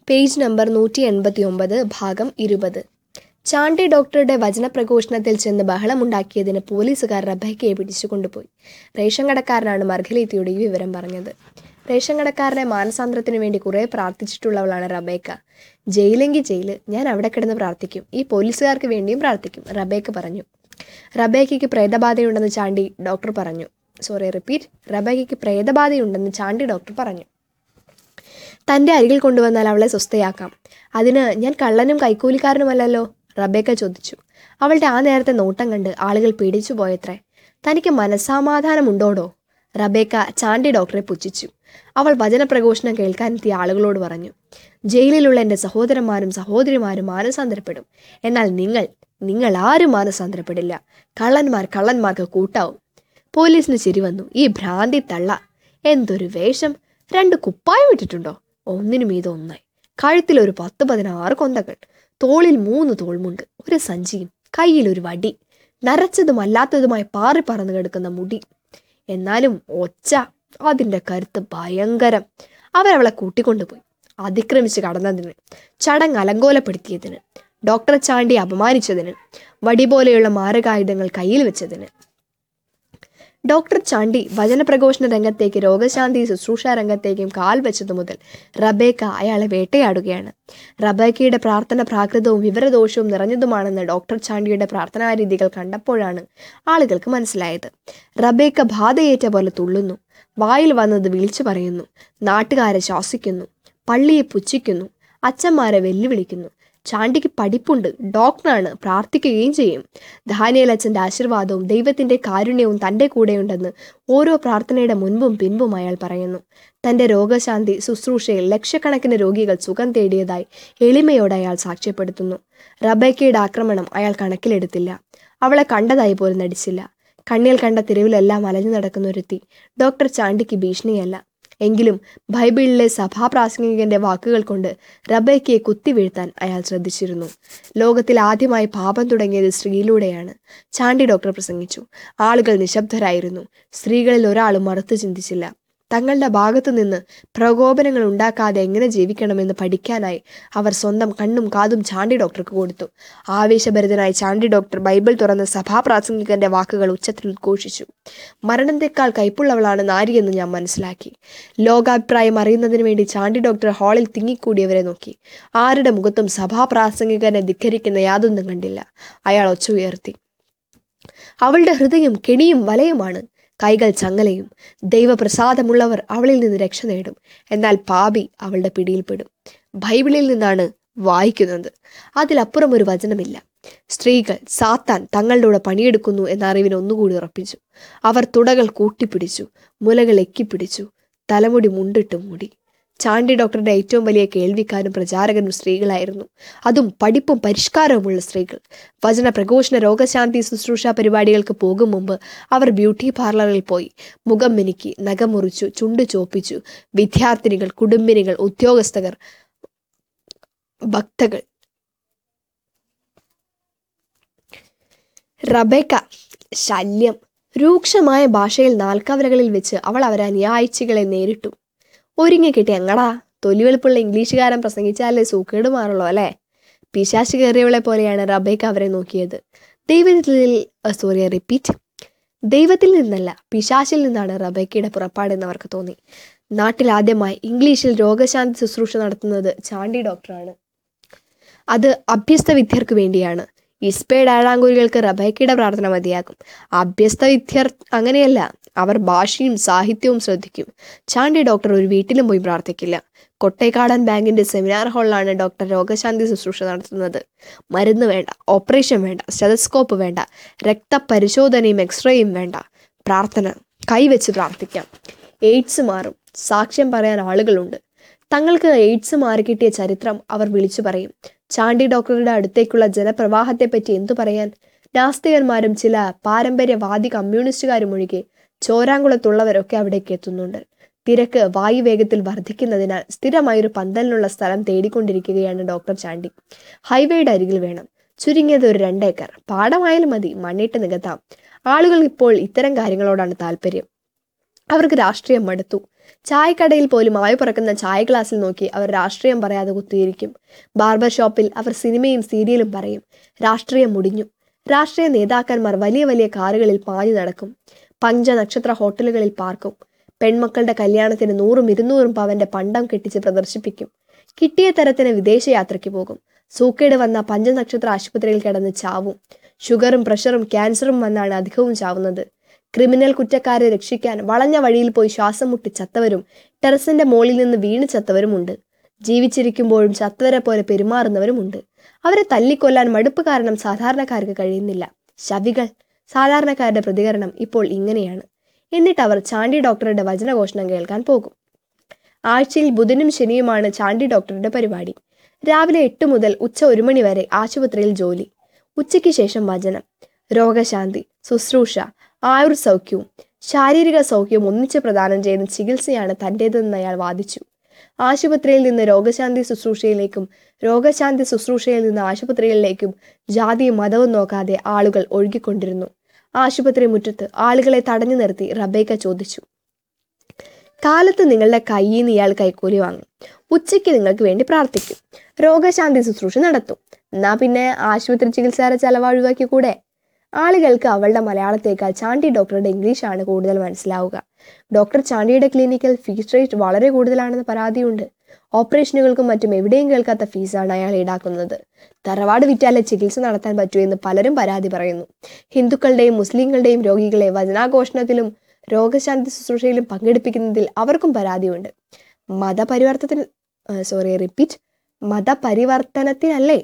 page number നൂറ്റി എൺപത്തി ഒമ്പത് ഭാഗം ഇരുപത് ചാണ്ടി ഡോക്ടറുടെ വചനപ്രഘോഷണത്തിൽ ചെന്ന് ബഹളമുണ്ടാക്കിയതിന് പോലീസുകാർ റബേക്കയെ പിടിച്ചുകൊണ്ടുപോയി റേഷൻ കടക്കാരനാണ് മർഗലീത്തിയോട് ഈ വിവരം പറഞ്ഞത് റേഷൻ കടക്കാരനെ മാനസാന്തരത്തിന് വേണ്ടി കുറേ പ്രാർത്ഥിച്ചിട്ടുള്ളവളാണ് റബേക്ക ജയിലെങ്കിൽ ജയില് ഞാൻ അവിടെ കിടന്ന് പ്രാർത്ഥിക്കും ഈ പോലീസുകാർക്ക് വേണ്ടിയും പ്രാർത്ഥിക്കും റബേക്ക പറഞ്ഞു റബേക്കയ്ക്ക് പ്രേതബാധയുണ്ടെന്ന് ചാണ്ടി ഡോക്ടർ പറഞ്ഞു സോറി റിപ്പീറ്റ് റബേക്കയ്ക്ക് പ്രേതബാധയുണ്ടെന്ന് ചാണ്ടി ഡോക്ടർ പറഞ്ഞു തൻ്റെ അരികിൽ കൊണ്ടുവന്നാൽ അവളെ സ്വസ്ഥയാക്കാം അതിന് ഞാൻ കള്ളനും കൈക്കൂലിക്കാരനുമല്ലല്ലോ റബേക്ക ചോദിച്ചു അവളുടെ ആ നേരത്തെ നോട്ടം കണ്ട് ആളുകൾ പേടിച്ചു പോയത്രേ തനിക്ക് മനസ്സമാധാനമുണ്ടോടോ റബേക്ക ചാണ്ടി ഡോക്ടറെ പുച്ഛിച്ചു അവൾ വചനപ്രഘോഷണം കേൾക്കാനെത്തിയ ആളുകളോട് പറഞ്ഞു ജയിലിലുള്ള എൻ്റെ സഹോദരന്മാരും സഹോദരിമാരും മാനസാന്തരപ്പെടും എന്നാൽ നിങ്ങൾ നിങ്ങൾ ആരും മാനസാന്തരപ്പെടില്ല കള്ളന്മാർ കള്ളന്മാർക്ക് കൂട്ടാവും പോലീസിന് ചിരി വന്നു ഈ ഭ്രാന്തി തള്ള എന്തൊരു വേഷം രണ്ട് കുപ്പായം ഇട്ടിട്ടുണ്ടോ ഒന്നിനു മീതെ ഒന്നായി കഴുത്തിൽ ഒരു പത്ത് പതിനാറ് കൊന്തകൾ തോളിൽ മൂന്ന് തോൾമുണ്ട് ഒരു സഞ്ചിയും കയ്യിൽ ഒരു വടി നരച്ചതും അല്ലാത്തതുമായി പാറി പറന്നു കിടക്കുന്ന മുടി എന്നാലും ഒച്ച അതിൻ്റെ കരുത്ത് ഭയങ്കരം അവരവളെ കൂട്ടിക്കൊണ്ടുപോയി അതിക്രമിച്ച് കടന്നതിന് ചടങ്ങ് അലങ്കോലപ്പെടുത്തിയതിന് ഡോക്ടറെ ചാണ്ടി അപമാനിച്ചതിന് വടി പോലെയുള്ള മാരകായുധങ്ങൾ കയ്യിൽ വെച്ചതിന് ഡോക്ടർ ചാണ്ടി വചനപ്രഘോഷണ രംഗത്തേക്ക് രോഗശാന്തി ശുശ്രൂഷ രംഗത്തേക്കും കാൽ വെച്ചതു മുതൽ റബേക്ക അയാളെ വേട്ടയാടുകയാണ് റബേക്കയുടെ പ്രാർത്ഥന പ്രാകൃതവും വിവരദോഷവും നിറഞ്ഞതുമാണെന്ന് ഡോക്ടർ ചാണ്ടിയുടെ പ്രാർത്ഥനാ രീതികൾ കണ്ടപ്പോഴാണ് ആളുകൾക്ക് മനസ്സിലായത് റബേക്ക ബാധയേറ്റ പോലെ തുള്ളുന്നു വായിൽ വന്നത് വിളിച്ചു പറയുന്നു നാട്ടുകാരെ ശാസിക്കുന്നു പള്ളിയെ പുച്ഛിക്കുന്നു അച്ഛന്മാരെ വെല്ലുവിളിക്കുന്നു ചാണ്ടിക്ക് പഠിപ്പുണ്ട് ഡോക്ടറാണ് പ്രാർത്ഥിക്കുകയും ചെയ്യും ധാനിയലച്ഛൻ്റെ ആശീർവാദവും ദൈവത്തിൻ്റെ കാരുണ്യവും തൻ്റെ കൂടെയുണ്ടെന്ന് ഓരോ പ്രാർത്ഥനയുടെ മുൻപും പിൻപും അയാൾ പറയുന്നു തൻ്റെ രോഗശാന്തി ശുശ്രൂഷയിൽ ലക്ഷക്കണക്കിന് രോഗികൾ സുഖം തേടിയതായി എളിമയോടെ അയാൾ സാക്ഷ്യപ്പെടുത്തുന്നു റബേക്കയുടെ ആക്രമണം അയാൾ കണക്കിലെടുത്തില്ല അവളെ കണ്ടതായി പോലും നടിച്ചില്ല കണ്ണിൽ കണ്ട തെരുവിലെല്ലാം അലഞ്ഞു നടക്കുന്ന ഒരുത്തി ഡോക്ടർ ചാണ്ടിക്ക് ഭീഷണിയല്ല എങ്കിലും ബൈബിളിലെ സഭാപ്രാസംഗികന്റെ വാക്കുകൾ കൊണ്ട് റബേക്കയെ കുത്തിവീഴ്ത്താൻ അയാൾ ശ്രദ്ധിച്ചിരുന്നു ലോകത്തിൽ ആദ്യമായി പാപം തുടങ്ങിയത് സ്ത്രീയിലൂടെയാണ് ചാണ്ടി ഡോക്ടർ പ്രസംഗിച്ചു ആളുകൾ നിശബ്ദരായിരുന്നു സ്ത്രീകളിൽ ഒരാളും മറുത്തു ചിന്തിച്ചില്ല തങ്ങളുടെ ഭാഗത്തു നിന്ന് പ്രകോപനങ്ങൾ ഉണ്ടാക്കാതെ എങ്ങനെ ജീവിക്കണമെന്ന് പഠിക്കാനായി അവർ സ്വന്തം കണ്ണും കാതും ചാണ്ടി ഡോക്ടർക്ക് കൊടുത്തു ആവേശഭരിതനായി ചാണ്ടി ഡോക്ടർ ബൈബിൾ തുറന്ന സഭാപ്രാസംഗികന്റെ വാക്കുകൾ ഉച്ചത്തിൽ ഉദ്ഘോഷിച്ചു മരണത്തെക്കാൾ കൈപ്പുള്ളവളാണ് നാരിയെന്ന് ഞാൻ മനസ്സിലാക്കി ലോകാഭിപ്രായം അറിയുന്നതിന് വേണ്ടി ചാണ്ടി ഡോക്ടർ ഹാളിൽ തിങ്ങിക്കൂടിയവരെ നോക്കി ആരുടെ മുഖത്തും സഭാപ്രാസംഗികനെ ധിക്കരിക്കുന്ന യാതൊന്നും കണ്ടില്ല അയാൾ ഒച്ച ഉയർത്തി അവളുടെ ഹൃദയം കെണിയും വലയുമാണ് കൈകൾ ചങ്ങലയും ദൈവപ്രസാദമുള്ളവർ അവളിൽ നിന്ന് രക്ഷ നേടും എന്നാൽ പാപി അവളുടെ പിടിയിൽപ്പെടും ബൈബിളിൽ നിന്നാണ് വായിക്കുന്നത് അതിലപ്പുറം ഒരു വചനമില്ല സ്ത്രീകൾ സാത്താൻ തങ്ങളുടെ കൂടെ പണിയെടുക്കുന്നു എന്ന അറിവിന് ഒന്നുകൂടി ഉറപ്പിച്ചു അവർ തുടകൾ കൂട്ടിപ്പിടിച്ചു മുലകൾ എക്കിപ്പിടിച്ചു തലമുടി മുണ്ടിട്ട് മൂടി ചാണ്ടി ഡോക്ടറുടെ ഏറ്റവും വലിയ കേൾവിക്കാരും പ്രചാരകനും സ്ത്രീകളായിരുന്നു അതും പഠിപ്പും പരിഷ്കാരവുമുള്ള സ്ത്രീകൾ വചന പ്രഘോഷണ രോഗശാന്തി ശുശ്രൂഷ പരിപാടികൾക്ക് പോകും മുമ്പ് അവർ ബ്യൂട്ടി പാർലറിൽ പോയി മുഖം മിനുക്കി നഖം മുറിച്ചു ചുണ്ട് ചോപ്പിച്ചു വിദ്യാർത്ഥിനികൾ കുടുംബിനികൾ ഉദ്യോഗസ്ഥർ ഭക്തകൾ റബേക്ക ശല്യം രൂക്ഷമായ ഭാഷയിൽ നാൽക്കവലകളിൽ വെച്ച് അവൾ അവരെ അനുയായിച്ചികളെ നേരിട്ടു ഒരുങ്ങി കിട്ടി എങ്ങടാ തൊലിവെളുപ്പുള്ള ഇംഗ്ലീഷുകാരൻ പ്രസംഗിച്ചാലേ സൂക്കേട് മാറുള്ളൂ അല്ലേ പിശാശ് കയറിയവളെ പോലെയാണ് റബേക്ക അവരെ നോക്കിയത് ദൈവത്തിൽ സോറി റിപ്പീറ്റ് ദൈവത്തിൽ നിന്നല്ല പിശാശിൽ നിന്നാണ് റബേക്കയുടെ പുറപ്പാടെന്ന് അവർക്ക് തോന്നി നാട്ടിൽ ആദ്യമായി ഇംഗ്ലീഷിൽ രോഗശാന്തി ശുശ്രൂഷ നടത്തുന്നത് ചാണ്ടി ഡോക്ടറാണ് അത് അഭ്യസ്ത വിദ്യർക്ക് വേണ്ടിയാണ് ഇസ്പേഡ് ആഴാങ്കൂരികൾക്ക് റബേക്കയുടെ പ്രാർത്ഥന മതിയാകും അഭ്യസ്ത വിദ്യർ അങ്ങനെയല്ല അവർ ഭാഷയും സാഹിത്യവും ശ്രദ്ധിക്കും ചാണ്ടി ഡോക്ടർ ഒരു വീട്ടിലും പോയി പ്രാർത്ഥിക്കില്ല കൊട്ടേക്കാടൻ ബാങ്കിന്റെ സെമിനാർ ഹാളിലാണ് ഡോക്ടർ രോഗശാന്തി ശുശ്രൂഷ നടത്തുന്നത് മരുന്ന് വേണ്ട ഓപ്പറേഷൻ വേണ്ട സ്റ്റെതസ്കോപ്പ് വേണ്ട രക്തപരിശോധനയും എക്സ്റേയും വേണ്ട പ്രാർത്ഥന കൈവച്ച് പ്രാർത്ഥിക്കാം എയ്ഡ്സ് മാറും സാക്ഷ്യം പറയാൻ ആളുകളുണ്ട് തങ്ങൾക്ക് എയ്ഡ്സ് മാറിക്കിട്ടിയ ചരിത്രം അവർ വിളിച്ചു പറയും ചാണ്ടി ഡോക്ടറുടെ അടുത്തേക്കുള്ള ജനപ്രവാഹത്തെപ്പറ്റി എന്തു പറയാൻ നാസ്തികന്മാരും ചില പാരമ്പര്യവാദി കമ്മ്യൂണിസ്റ്റുകാരും ഒഴികെ ചോരാങ്കുളത്തുള്ളവരൊക്കെ അവിടേക്ക് എത്തുന്നുണ്ട് തിരക്ക് വായുവേഗത്തിൽ വർദ്ധിക്കുന്നതിനാൽ സ്ഥിരമായൊരു പന്തലിനുള്ള സ്ഥലം തേടിക്കൊണ്ടിരിക്കുകയാണ് ഡോക്ടർ ചാണ്ടി ഹൈവേയുടെ അരികിൽ വേണം ചുരുങ്ങിയത് ഒരു രണ്ടേക്കർ പാടമായാലും മതി മണ്ണിട്ട് നികത്താം ആളുകൾ ഇപ്പോൾ ഇത്തരം കാര്യങ്ങളോടാണ് താല്പര്യം അവർക്ക് രാഷ്ട്രീയം മടുത്തു ചായക്കടയിൽ പോലും ആയി പറക്കുന്ന ചായ ഗ്ലാസ്സിൽ നോക്കി അവർ രാഷ്ട്രീയം പറയാതെ കുത്തിയിരിക്കും ബാർബർ ഷോപ്പിൽ അവർ സിനിമയും സീരിയലും പറയും രാഷ്ട്രീയം മുടിഞ്ഞു രാഷ്ട്രീയ നേതാക്കന്മാർ വലിയ വലിയ കാറുകളിൽ പാഞ്ഞു നടക്കും പഞ്ചനക്ഷത്ര ഹോട്ടലുകളിൽ പാർക്കും പെൺമക്കളുടെ കല്യാണത്തിന് നൂറും ഇരുന്നൂറും പവന്റെ പണ്ടം കെട്ടിച്ച് പ്രദർശിപ്പിക്കും കിട്ടിയ തരത്തിന് വിദേശയാത്രയ്ക്ക് പോകും സൂക്കേട് വന്ന പഞ്ചനക്ഷത്ര ആശുപത്രിയിൽ കിടന്ന് ചാവും ഷുഗറും പ്രഷറും ക്യാൻസറും വന്നാണ് അധികവും ചാവുന്നത് ക്രിമിനൽ കുറ്റക്കാരെ രക്ഷിക്കാൻ വളഞ്ഞ വഴിയിൽ പോയി ശ്വാസം മുട്ടി ചത്തവരും ടെറസിന്റെ മുകളിൽ നിന്ന് വീണ് ചത്തവരുമുണ്ട് ജീവിച്ചിരിക്കുമ്പോഴും ചത്തവരെ പോലെ പെരുമാറുന്നവരുമുണ്ട് അവരെ തല്ലിക്കൊല്ലാൻ മടുപ്പ് കാരണം സാധാരണക്കാർക്ക് കഴിയുന്നില്ല ശവികൾ സാധാരണക്കാരുടെ പ്രതികരണം ഇപ്പോൾ ഇങ്ങനെയാണ് എന്നിട്ട് അവർ ചാണ്ടി ഡോക്ടറുടെ വചനഘോഷണം കേൾക്കാൻ പോകും ആഴ്ചയിൽ ബുധനും ശനിയുമാണ് ചാണ്ടി ഡോക്ടറുടെ പരിപാടി രാവിലെ എട്ട് മുതൽ ഉച്ച ഒരു മണി വരെ ആശുപത്രിയിൽ ജോലി ഉച്ചയ്ക്ക് ശേഷം വചനം രോഗശാന്തി ശുശ്രൂഷ ആയുർ സൗഖ്യവും ശാരീരിക സൗഖ്യവും ഒന്നിച്ച് പ്രദാനം ചെയ്യുന്ന ചികിത്സയാണ് തൻ്റേതെന്ന് അയാൾ വാദിച്ചു ആശുപത്രിയിൽ നിന്ന് രോഗശാന്തി ശുശ്രൂഷയിലേക്കും രോഗശാന്തി ശുശ്രൂഷയിൽ നിന്ന് ആശുപത്രികളിലേക്കും ജാതിയും മതവും നോക്കാതെ ആളുകൾ ഒഴുകിക്കൊണ്ടിരുന്നു ആശുപത്രി മുറ്റത്ത് ആളുകളെ തടഞ്ഞു നിർത്തി റബേക്ക ചോദിച്ചു കാലത്ത് നിങ്ങളുടെ കയ്യിൽ നിന്ന് ഇയാൾ കൈക്കൂലി വാങ്ങും ഉച്ചയ്ക്ക് നിങ്ങൾക്ക് വേണ്ടി പ്രാർത്ഥിക്കും രോഗശാന്തി ശുശ്രൂഷ നടത്തും എന്നാ പിന്നെ ആശുപത്രി ചികിത്സയുടെ ചെലവ് ഒഴിവാക്കി കൂടെ ആളുകൾക്ക് അവളുടെ മലയാളത്തേക്കാൾ ചാണ്ടി ഡോക്ടറുടെ ഇംഗ്ലീഷാണ് കൂടുതൽ മനസ്സിലാവുക ഡോക്ടർ ചാണ്ടിയുടെ ക്ലിനിക്കൽ ഫീസ് റേറ്റ് വളരെ കൂടുതലാണെന്ന് പരാതിയുണ്ട് ഓപ്പറേഷനുകൾക്കും മറ്റും എവിടെയും കേൾക്കാത്ത ഫീസാണ് അയാൾ ഈടാക്കുന്നത് തറവാട് വിറ്റാലെ ചികിത്സ നടത്താൻ പറ്റൂ എന്ന് പലരും പരാതി പറയുന്നു ഹിന്ദുക്കളുടെയും മുസ്ലിങ്ങളുടെയും രോഗികളെ വചനാഘോഷണത്തിലും രോഗശാന്തി ശുശ്രൂഷയിലും പങ്കെടുപ്പിക്കുന്നതിൽ അവർക്കും പരാതിയുണ്ട് മതപരിവർത്തനത്തിന് സോറി റിപ്പീറ്റ് മതപരിവർത്തനത്തിനല്ലേ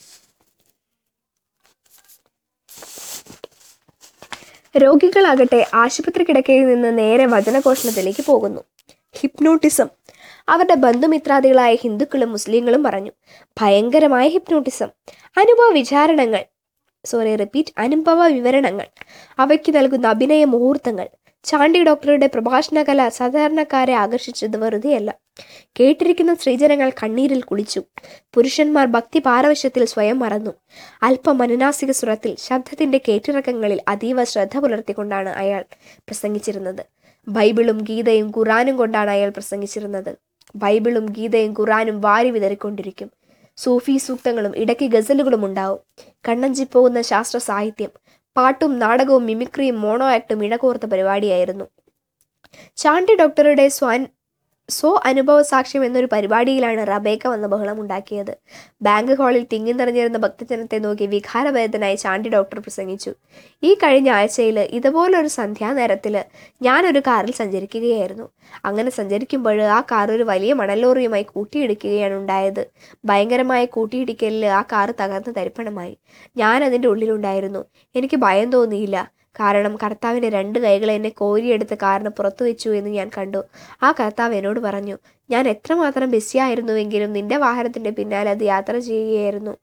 രോഗികളാകട്ടെ ആശുപത്രി കിടക്കയിൽ നിന്ന് നേരെ വചനഘോഷണത്തിലേക്ക് പോകുന്നു ഹിപ്നോട്ടിസം അവരുടെ ബന്ധുമിത്രാദികളായ ഹിന്ദുക്കളും മുസ്ലിങ്ങളും പറഞ്ഞു ഭയങ്കരമായ ഹിപ്നോട്ടിസം അനുഭവ വിചാരണങ്ങൾ സോറി റിപ്പീറ്റ് അനുഭവ വിവരണങ്ങൾ അവയ്ക്ക് നൽകുന്ന അഭിനയ മുഹൂർത്തങ്ങൾ ചാണ്ടി ഡോക്ടറുടെ പ്രഭാഷണ കല സാധാരണക്കാരെ ആകർഷിച്ചത് വെറുതെയല്ല കേട്ടിരിക്കുന്ന സ്ത്രീജനങ്ങൾ കണ്ണീരിൽ കുളിച്ചു പുരുഷന്മാർ ഭക്തി പാരവശ്യത്തിൽ സ്വയം മറന്നു അല്പം അനുനാസിക സ്വരത്തിൽ ശബ്ദത്തിന്റെ കേറ്റിറക്കങ്ങളിൽ അതീവ ശ്രദ്ധ പുലർത്തിക്കൊണ്ടാണ് അയാൾ പ്രസംഗിച്ചിരുന്നത് ബൈബിളും ഗീതയും ഖുറാനും കൊണ്ടാണ് അയാൾ പ്രസംഗിച്ചിരുന്നത് ബൈബിളും ഗീതയും ഖുറാനും വാരി വിതറിക്കൊണ്ടിരിക്കും സൂഫി സൂക്തങ്ങളും ഇടയ്ക്ക് ഗസലുകളും ഉണ്ടാവും കണ്ണഞ്ചിപ്പോകുന്ന ശാസ്ത്ര സാഹിത്യം പാട്ടും നാടകവും മിമിക്രിയും മോണോ ആക്ടും ഇഴകോർത്ത പരിപാടിയായിരുന്നു ചാണ്ടി ഡോക്ടറുടെ സ്വാൻ സ്വ അനുഭവ സാക്ഷ്യം എന്നൊരു പരിപാടിയിലാണ് റബേക്ക വന്ന ബഹളം ഉണ്ടാക്കിയത് ബാങ്ക് ഹാളിൽ തിങ്ങി നിറഞ്ഞിരുന്ന ഭക്തജനത്തെ നോക്കി വികാരഭേദനായി ചാണ്ടി ഡോക്ടർ പ്രസംഗിച്ചു ഈ കഴിഞ്ഞ ആഴ്ചയിൽ ഇതുപോലൊരു സന്ധ്യാനേരത്തിൽ ഞാനൊരു കാറിൽ സഞ്ചരിക്കുകയായിരുന്നു അങ്ങനെ സഞ്ചരിക്കുമ്പോൾ ആ കാർ ഒരു വലിയ മണലോറിയുമായി കൂട്ടിയിടിക്കുകയാണ് ഉണ്ടായത് ഭയങ്കരമായ കൂട്ടിയിടിക്കലിൽ ആ കാർ തകർന്ന് തരിപ്പണമായി ഞാൻ അതിൻ്റെ ഉള്ളിലുണ്ടായിരുന്നു എനിക്ക് ഭയം തോന്നിയില്ല കാരണം കർത്താവിൻ്റെ രണ്ട് കൈകൾ എന്നെ കോരിയെടുത്ത് കാറിന് പുറത്തു വെച്ചു എന്ന് ഞാൻ കണ്ടു ആ കർത്താവ് എന്നോട് പറഞ്ഞു ഞാൻ എത്രമാത്രം ബിസിയായിരുന്നുവെങ്കിലും നിന്റെ വാഹനത്തിൻ്റെ പിന്നാലെ അത് യാത്ര ചെയ്യുകയായിരുന്നു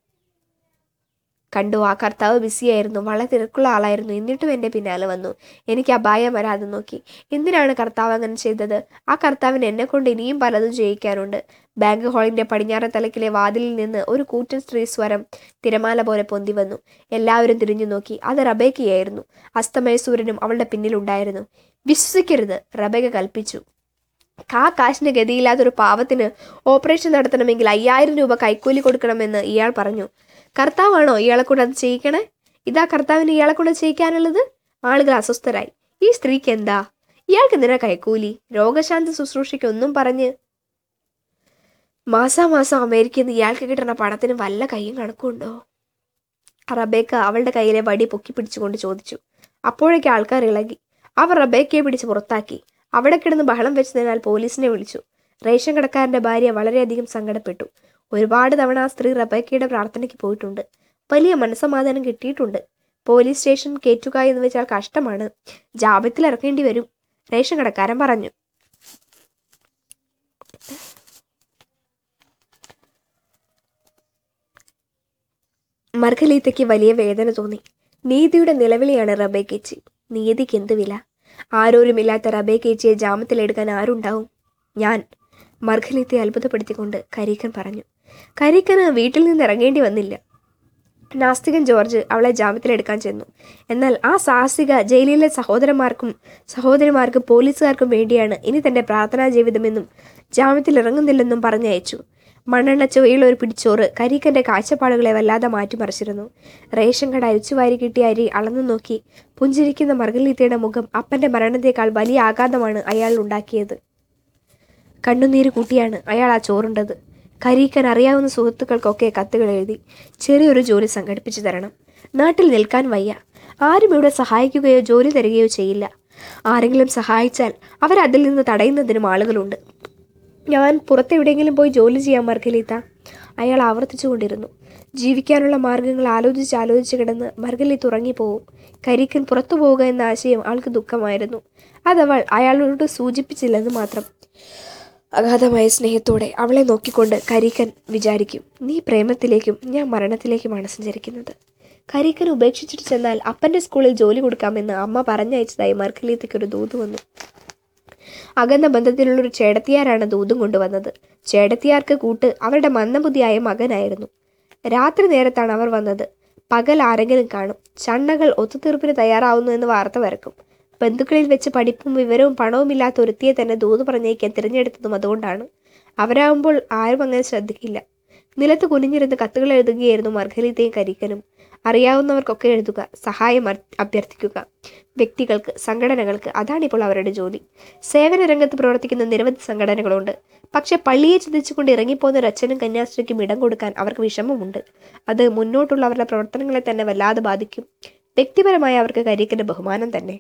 കണ്ടു ആ കർത്താവ് ബിസിയായിരുന്നു വളരെ തിരക്കുള്ള ആളായിരുന്നു എന്നിട്ടും എൻ്റെ പിന്നാലെ വന്നു എനിക്ക് അപായം വരാതെ നോക്കി എന്തിനാണ് കർത്താവ് അങ്ങനെ ചെയ്തത് ആ കർത്താവിന് എന്നെ കൊണ്ട് ഇനിയും പലതും ചെയ്യിക്കാനുണ്ട് ബാങ്ക് ഹാളിന്റെ പടിഞ്ഞാറ് തലക്കിലെ വാതിലിൽ നിന്ന് ഒരു കൂറ്റൻ സ്ത്രീ സ്വരം തിരമാല പോലെ പൊന്തി വന്നു എല്ലാവരും തിരിഞ്ഞു നോക്കി അത് റബേക്കയായിരുന്നു അസ്തമയ സൂര്യനും അവളുടെ പിന്നിലുണ്ടായിരുന്നു വിശ്വസിക്കരുത് റബേക്ക കൽപ്പിച്ചു ആ കാശിന് ഗതിയില്ലാത്തൊരു പാവത്തിന് ഓപ്പറേഷൻ നടത്തണമെങ്കിൽ അയ്യായിരം രൂപ കൈക്കൂലി കൊടുക്കണമെന്ന് ഇയാൾ പറഞ്ഞു കർത്താവാണോ ഇയാളെ കൊണ്ട് അത് ചെയ്യിക്കണേ ഇതാ കർത്താവിന് ഇയാളെ കൊണ്ട് ചെയ്യിക്കാനുള്ളത് ആളുകൾ അസ്വസ്ഥരായി ഈ സ്ത്രീക്ക് എന്താ ഇയാൾക്ക് എന്തിനാ കൈക്കൂലി രോഗശാന്തി ശുശ്രൂഷയ്ക്ക് ഒന്നും പറഞ്ഞ് മാസാമാസം അമേരിക്കയിൽ നിന്ന് ഇയാൾക്ക് കിട്ടുന്ന പണത്തിന് വല്ല കൈയും കണക്കുണ്ടോ റബേക്ക അവളുടെ കയ്യിലെ വടി പൊക്കി പിടിച്ചുകൊണ്ട് ചോദിച്ചു അപ്പോഴേക്ക് ആൾക്കാർ ഇളകി അവർ റബേക്കയെ പിടിച്ച് പുറത്താക്കി അവിടെ കിടന്ന് ബഹളം വെച്ചതിനാൽ പോലീസിനെ വിളിച്ചു റേഷൻ കടക്കാരന്റെ ഭാര്യ വളരെയധികം സങ്കടപ്പെട്ടു ഒരുപാട് തവണ ആ സ്ത്രീ റബേക്കയുടെ പ്രാർത്ഥനയ്ക്ക് പോയിട്ടുണ്ട് വലിയ മനസ്സമാധാനം കിട്ടിയിട്ടുണ്ട് പോലീസ് സ്റ്റേഷൻ കയറ്റുക എന്ന് വെച്ചാൽ കഷ്ടമാണ് ജാപത്തിൽ ഇറക്കേണ്ടി വരും റേഷൻ കടക്കാരൻ പറഞ്ഞു മർഗലീത്തയ്ക്ക് വലിയ വേദന തോന്നി നീതിയുടെ നിലവിളിയാണ് റബേക്കേച്ചി നീതിക്ക് എന്ത് വില ആരോരുമില്ലാത്ത റബേക്കേച്ചിയെ ജാമത്തിലെടുക്കാൻ ആരുണ്ടാവും ഞാൻ മർഗലീത്തെ അത്ഭുതപ്പെടുത്തിക്കൊണ്ട് കരീക്കൻ പറഞ്ഞു കരീക്കന് വീട്ടിൽ നിന്ന് ഇറങ്ങേണ്ടി വന്നില്ല നാസ്തികൻ ജോർജ് അവളെ ജാമ്യത്തിലെടുക്കാൻ ചെന്നു എന്നാൽ ആ സാഹസിക ജയിലിലെ സഹോദരന്മാർക്കും സഹോദരിമാർക്കും പോലീസുകാർക്കും വേണ്ടിയാണ് ഇനി തന്റെ പ്രാർത്ഥനാ ജീവിതമെന്നും ജാമ്യത്തിൽ ഇറങ്ങുന്നില്ലെന്നും പറഞ്ഞയച്ചു മണ്ണെണ്ണ ചുവയുള്ള ഒരു പിടിച്ചോറ് കരീക്കന്റെ കാഴ്ചപ്പാടുകളെ വല്ലാതെ മാറ്റിമറിച്ചിരുന്നു റേഷൻ കട അരിച്ചുവാരി കിട്ടിയ അരി അളന്നു നോക്കി പുഞ്ചിരിക്കുന്ന മർഗലീത്തയുടെ മുഖം അപ്പന്റെ മരണത്തേക്കാൾ വലിയ ആഘാതമാണ് അയാൾ ഉണ്ടാക്കിയത് കണ്ണുനീര് കൂട്ടിയാണ് അയാൾ ആ ചോറുണ്ടത് കരീക്കൻ അറിയാവുന്ന സുഹൃത്തുക്കൾക്കൊക്കെ കത്തുകൾ എഴുതി ചെറിയൊരു ജോലി സംഘടിപ്പിച്ചു തരണം നാട്ടിൽ നിൽക്കാൻ വയ്യ ആരും ഇവിടെ സഹായിക്കുകയോ ജോലി തരികയോ ചെയ്യില്ല ആരെങ്കിലും സഹായിച്ചാൽ അവരതിൽ നിന്ന് തടയുന്നതിനും ആളുകളുണ്ട് ഞാൻ പുറത്തെവിടെയെങ്കിലും പോയി ജോലി ചെയ്യാൻ മർഗലീത്ത അയാൾ ആവർത്തിച്ചുകൊണ്ടിരുന്നു ജീവിക്കാനുള്ള മാർഗങ്ങൾ ആലോചിച്ച് ആലോചിച്ച് കിടന്ന് മർഗലീത്ത് ഉറങ്ങിപ്പോവും കരിക്കൻ പുറത്തു പോവുക എന്ന ആശയം ആൾക്ക് ദുഃഖമായിരുന്നു അതവൾ അയാളോട് സൂചിപ്പിച്ചില്ലെന്ന് മാത്രം അഗാധമായ സ്നേഹത്തോടെ അവളെ നോക്കിക്കൊണ്ട് കരീക്കൻ വിചാരിക്കും നീ പ്രേമത്തിലേക്കും ഞാൻ മരണത്തിലേക്കുമാണ് സഞ്ചരിക്കുന്നത് കരീക്കൻ ഉപേക്ഷിച്ചിട്ട് ചെന്നാൽ അപ്പൻ്റെ സ്കൂളിൽ ജോലി കൊടുക്കാമെന്ന് അമ്മ പറഞ്ഞയച്ചതായി മർക്കലീത്തയ്ക്ക് ഒരു ദൂത് വന്നു അകന്ന ബന്ധത്തിലുള്ളൊരു ചേടത്തിയാരാണ് ദൂതും കൊണ്ടുവന്നത് ചേടത്തിയാർക്ക് കൂട്ട് അവരുടെ മന്ദബുദ്ധിയായ മകനായിരുന്നു രാത്രി നേരത്താണ് അവർ വന്നത് പകൽ ആരെങ്കിലും കാണും ചണ്ണകൾ ഒത്തുതീർപ്പിന് തയ്യാറാവുന്നു എന്ന് വാർത്ത വരക്കും ബന്ധുക്കളിൽ വെച്ച് പഠിപ്പും വിവരവും പണവും ഇല്ലാത്ത ഒരുത്തിയെ തന്നെ ദൂത് പറഞ്ഞേക്കാൻ തിരഞ്ഞെടുത്തതും അതുകൊണ്ടാണ് അവരാകുമ്പോൾ ആരും അങ്ങനെ ശ്രദ്ധിക്കില്ല നിലത്ത് കുനിഞ്ഞിരുന്ന് കത്തുകൾ എഴുതുകയായിരുന്നു മർഗലീത്തയും കരിക്കനും അറിയാവുന്നവർക്കൊക്കെ എഴുതുക സഹായം അർ- അഭ്യർത്ഥിക്കുക വ്യക്തികൾക്ക് സംഘടനകൾക്ക് അതാണിപ്പോൾ അവരുടെ ജോലി സേവന രംഗത്ത് പ്രവർത്തിക്കുന്ന നിരവധി സംഘടനകളുണ്ട് പക്ഷെ പള്ളിയെ ചിന്തിച്ചുകൊണ്ട് ഇറങ്ങിപ്പോകുന്ന ഒരു അച്ഛനും കന്യാസ്ത്രീക്കും ഇടം കൊടുക്കാൻ അവർക്ക് വിഷമമുണ്ട് അത് മുന്നോട്ടുള്ള അവരുടെ പ്രവർത്തനങ്ങളെ തന്നെ വല്ലാതെ ബാധിക്കും വ്യക്തിപരമായ അവർക്ക് കരിക്കന്റെ ബഹുമാനം തന്നെ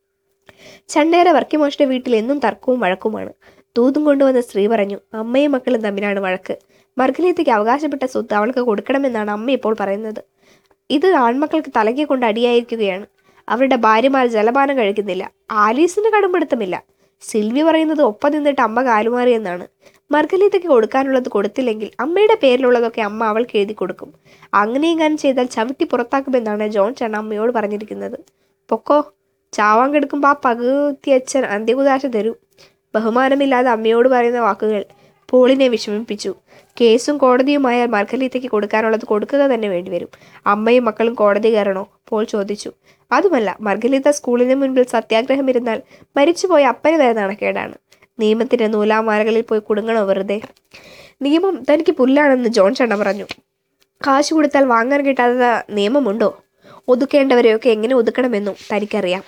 ചണ്ടേര വർക്കിമോഷിന്റെ വീട്ടിൽ എന്നും തർക്കവും വഴക്കുമാണ് ദൂതും കൊണ്ടുവന്ന സ്ത്രീ പറഞ്ഞു അമ്മയും മക്കളും തമ്മിലാണ് വഴക്ക് മർഗലീത്തയ്ക്ക് അവകാശപ്പെട്ട സ്വത്ത് അവൾക്ക് കൊടുക്കണമെന്നാണ് അമ്മ ഇപ്പോൾ പറയുന്നത് ഇത് ആൺമക്കൾക്ക് തലകെ കൊണ്ട് അടിയായിരിക്കുകയാണ് അവരുടെ ഭാര്യമാർ ജലപാനം കഴിക്കുന്നില്ല ആലീസിന് കടുംപിടുത്തമില്ല സിൽവി പറയുന്നത് ഒപ്പം നിന്നിട്ട് അമ്മ കാലുമാറിയെന്നാണ് മർഗലീത്തയ്ക്ക് കൊടുക്കാനുള്ളത് കൊടുത്തില്ലെങ്കിൽ അമ്മയുടെ പേരിലുള്ളതൊക്കെ അമ്മ അവൾക്ക് എഴുതി കൊടുക്കും അങ്ങനെ എങ്ങാനും ചെയ്താൽ ചവിട്ടി പുറത്താക്കുമെന്നാണ് ജോൺ ചേട്ടൻ അമ്മയോട് പറഞ്ഞിരിക്കുന്നത് പൊക്കോ ചാവാൻ കിടക്കുമ്പോൾ ആ പകുതി അച്ഛൻ അന്ത്യകുദാശ തരൂ ബഹുമാനമില്ലാതെ അമ്മയോട് പറയുന്ന വാക്കുകൾ പോളിനെ വിഷമിപ്പിച്ചു കേസും കോടതിയുമായാൽ മർഗലീത്തയ്ക്ക് കൊടുക്കാനുള്ളത് കൊടുക്കുക തന്നെ വേണ്ടിവരും അമ്മയും മക്കളും കോടതി കയറണോ പോൾ ചോദിച്ചു അതുമല്ല മർഗലീത്ത സ്കൂളിന് മുൻപിൽ സത്യാഗ്രഹം ഇരുന്നാൽ മരിച്ചുപോയ അപ്പന് വരെ നാണക്കേടാണ് നിയമത്തിന്റെ നൂലാമാലകളിൽ പോയി കുടുങ്ങണോ വെറുതെ നിയമം തനിക്ക് പുല്ലാണെന്ന് ജോൺ ചണ്ണ പറഞ്ഞു കാശ് കൊടുത്താൽ വാങ്ങാൻ കിട്ടാത്ത നിയമമുണ്ടോ ഒതുക്കേണ്ടവരെയൊക്കെ എങ്ങനെ ഒതുക്കണമെന്നും തനിക്കറിയാം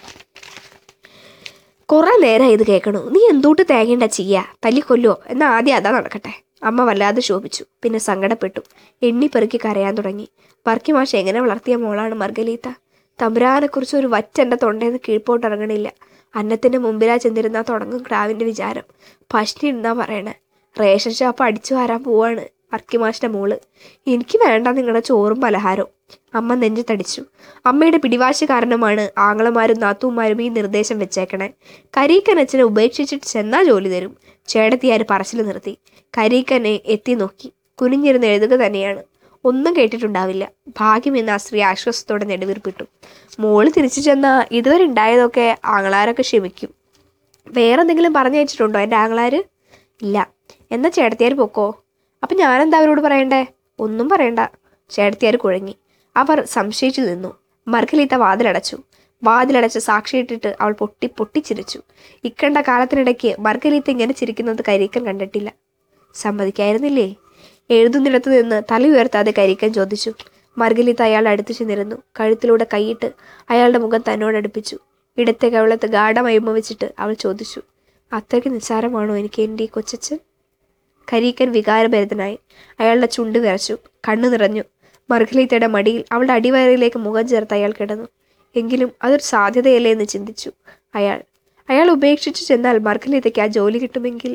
കുറെ നേരം ഇത് കേൾക്കണു നീ എന്തൂട്ട് തേങ്ങേണ്ട ചെയ്യാ തല്ലിക്കൊല്ലോ എന്നാ ആദ്യം അതാ നടക്കട്ടെ അമ്മ വല്ലാതെ ശോഭിച്ചു പിന്നെ സങ്കടപ്പെട്ടു എണ്ണിപ്പെറുക്കി കരയാൻ തുടങ്ങി വർക്കി മാഷ് എങ്ങനെ വളർത്തിയ മോളാണ് മർഗലീത്ത തമ്പുരാനെക്കുറിച്ച് ഒരു വറ്റെൻ്റെ തൊണ്ടേന്ന് കീഴ്പോട്ട് ഇറങ്ങണില്ല അന്നത്തിന്റെ മുമ്പിലാ ചെന്നിരുന്നാ തുടങ്ങും ക്രാവിന്റെ വിചാരം പഷ്ടി എന്നാ പറയണേ റേഷൻ ഷോപ്പ് അടിച്ചു വരാൻ പോവാണ് വർക്കി മാഷിന്റെ മോള് എനിക്ക് വേണ്ട നിങ്ങളുടെ ചോറും പലഹാരവും അമ്മ നെഞ്ചത്തടിച്ചു അമ്മയുടെ പിടിവാശി കാരണമാണ് ആങ്ങളമാരും നാത്തൂമാരും ഈ നിർദ്ദേശം വെച്ചേക്കണേ കരീക്കനച്ഛനെ ഉപേക്ഷിച്ചിട്ട് ചെന്നാ ജോലി തരും ചേടത്തിയാര് പറച്ചിൽ നിർത്തി കരീക്കനെ എത്തി നോക്കി കുനിഞ്ഞിരുന്ന് എഴുതുക തന്നെയാണ് ഒന്നും കേട്ടിട്ടുണ്ടാവില്ല ഭാഗ്യം എന്ന ആ സ്ത്രീ ആശ്വാസത്തോടെ നെടുവീർപ്പിട്ടു മോള് തിരിച്ചു ചെന്നാ ഇതുവരെ ഉണ്ടായതൊക്കെ ആങ്ങളാരൊക്കെ ക്ഷമിക്കും വേറെ എന്തെങ്കിലും പറഞ്ഞയച്ചിട്ടുണ്ടോ എൻ്റെ ആങ്ങളാര് ഇല്ല എന്നാ ചേട്ടത്തിയാർ പൊക്കോ അപ്പം ഞാനെന്താ അവരോട് പറയണ്ടേ ഒന്നും പറയണ്ട ചേട്ടത്തിയാർ കുഴങ്ങി അവർ സംശയിച്ചു നിന്നു മർഗലീത്ത വാതിലടച്ചു വാതിലടച്ച് സാക്ഷിയിട്ടിട്ട് അവൾ പൊട്ടി പൊട്ടിച്ചിരിച്ചു ഇക്കണ്ട കാലത്തിനിടയ്ക്ക് മർഗലീത്ത ഇങ്ങനെ ചിരിക്കുന്നത് കരിക്കൻ കണ്ടിട്ടില്ല സമ്മതിക്കായിരുന്നില്ലേ എഴുതുന്നിടത്ത് നിന്ന് തല ഉയർത്താതെ കരിക്കൻ ചോദിച്ചു മർഗലീത്ത അയാൾ അടുത്തു ചെന്നിരുന്നു കഴുത്തിലൂടെ കൈയിട്ട് അയാളുടെ മുഖം തന്നോടടുപ്പിച്ചു ഇടത്തെ കവിളത്ത് ഗാഠമായി വെച്ചിട്ട് അവൾ ചോദിച്ചു അത്രയ്ക്ക് നിസ്സാരമാണോ എനിക്ക് എൻ്റെ ഈ കൊച്ചച്ഛൻ കരീക്കൻ വികാരഭരിതനായി അയാളുടെ ചുണ്ട് വിറച്ചു കണ്ണു നിറഞ്ഞു മർഗലീത്തയുടെ മടിയിൽ അവളുടെ അടിവയറിലേക്ക് മുഖം ചേർത്ത് അയാൾ കിടന്നു എങ്കിലും അതൊരു സാധ്യതയല്ലേ എന്ന് ചിന്തിച്ചു അയാൾ അയാൾ ഉപേക്ഷിച്ചു ചെന്നാൽ മർഗലീത്തയ്ക്ക് ആ ജോലി കിട്ടുമെങ്കിൽ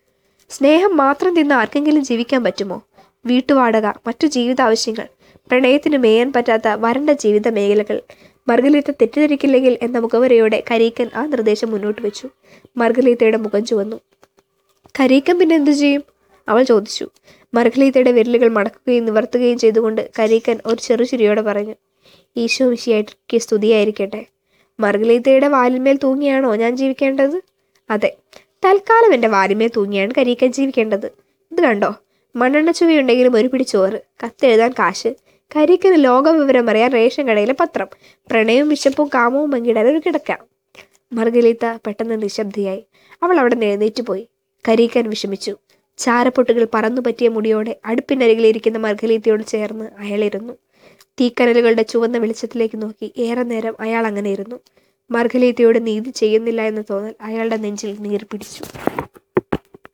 സ്നേഹം മാത്രം തിന്ന് ആർക്കെങ്കിലും ജീവിക്കാൻ പറ്റുമോ വീട്ടുവാടക മറ്റു ജീവിത ആവശ്യങ്ങൾ പ്രണയത്തിന് മേയാൻ പറ്റാത്ത വരണ്ട ജീവിത മേഖലകൾ മർഗലീത്ത തെറ്റിദ്ധരിക്കില്ലെങ്കിൽ എന്ന മുഖവരയോടെ കരീക്കൻ ആ നിർദ്ദേശം മുന്നോട്ട് വെച്ചു മർഗലീത്തയുടെ മുഖം ചുവന്നു കരീക്കൻ പിന്നെ എന്തു ചെയ്യും അവൾ ചോദിച്ചു മർഗലീത്തയുടെ വിരലുകൾ മടക്കുകയും നിവർത്തുകയും ചെയ്തുകൊണ്ട് കരീക്കൻ ഒരു ചെറുചിരിയോടെ പറഞ്ഞു ഈശോ വിശിയായിട്ട് സ്തുതിയായിരിക്കട്ടെ മർഗലീത്തയുടെ വാലിന്മേൽ തൂങ്ങിയാണോ ഞാൻ ജീവിക്കേണ്ടത് അതെ തൽക്കാലം എൻ്റെ വാലിന്മേൽ തൂങ്ങിയാണ് കരീക്കൻ ജീവിക്കേണ്ടത് ഇത് കണ്ടോ മണ്ണെണ്ണ ചുവയുണ്ടെങ്കിലും ഒരു പിടി ചോറ് കത്തെഴുതാൻ കാശ് കരിക്കന് ലോകവിവരം അറിയാൻ റേഷൻ കടയിലെ പത്രം പ്രണയവും വിശപ്പും കാമവും പങ്കിടാൻ ഒരു കിടക്ക മർഗലീത്ത പെട്ടെന്ന് നിശബ്ദയായി അവൾ അവിടെ നിന്ന് എഴുന്നേറ്റ് പോയി കരീക്കൻ വിഷമിച്ചു ചാരപ്പൊട്ടുകൾ പറന്നു പറ്റിയ മുടിയോടെ അടുപ്പിനരികിലിരിക്കുന്ന മർഗലീത്തയോട് ചേർന്ന് അയാളിരുന്നു തീക്കനലുകളുടെ ചുവന്ന വെളിച്ചത്തിലേക്ക് നോക്കി ഏറെ നേരം അയാൾ അങ്ങനെ ഇരുന്നു മർഗലീത്തയോട് നീതി ചെയ്യുന്നില്ല എന്ന തോന്നൽ അയാളുടെ നെഞ്ചിൽ നീർ പിടിച്ചു